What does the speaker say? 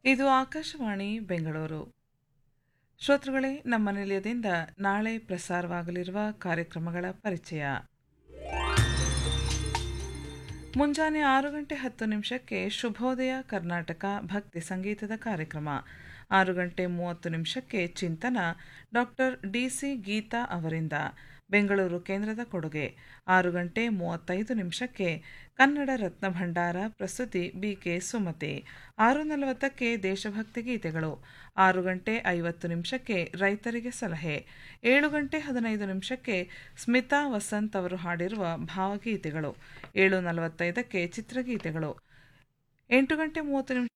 ಇದು ಆಕಾಶವಾಣಿ ಬೆಂಗಳೂರು ಶ್ರೋತೃಗಳೇ ನಮ್ಮ ನಿಲಯದಿಂದ ನಾಳೆ ಪ್ರಸಾರವಾಗಲಿರುವ ಕಾರ್ಯಕ್ರಮಗಳ ಪರಿಚಯ ಮುಂಜಾನೆ ಆರು ಗಂಟೆ ಹತ್ತು ನಿಮಿಷಕ್ಕೆ ಶುಭೋದಯ ಕರ್ನಾಟಕ ಭಕ್ತಿ ಸಂಗೀತದ ಕಾರ್ಯಕ್ರಮ ಆರು ಗಂಟೆ ಮೂವತ್ತು ನಿಮಿಷಕ್ಕೆ ಚಿಂತನ ಡಾಕ್ಟರ್ ಡಿಸಿ ಗೀತಾ ಅವರಿಂದ ಬೆಂಗಳೂರು ಕೇಂದ್ರದ ಕೊಡುಗೆ ಆರು ಗಂಟೆ ಮೂವತ್ತೈದು ನಿಮಿಷಕ್ಕೆ ಕನ್ನಡ ರತ್ನ ಭಂಡಾರ ಪ್ರಸ್ತುತಿ ಬಿಕೆ ಸುಮತಿ ಆರು ನಲವತ್ತಕ್ಕೆ ದೇಶಭಕ್ತಿ ಗೀತೆಗಳು ಆರು ಗಂಟೆ ಐವತ್ತು ನಿಮಿಷಕ್ಕೆ ರೈತರಿಗೆ ಸಲಹೆ ಏಳು ಗಂಟೆ ಹದಿನೈದು ನಿಮಿಷಕ್ಕೆ ಸ್ಮಿತಾ ವಸಂತ್ ಅವರು ಹಾಡಿರುವ ಭಾವಗೀತೆಗಳು ಏಳು ನಲವತ್ತೈದಕ್ಕೆ ಚಿತ್ರಗೀತೆಗಳು ಎಂಟು ಗಂಟೆ ಮೂವತ್ತು ನಿಮಿಷ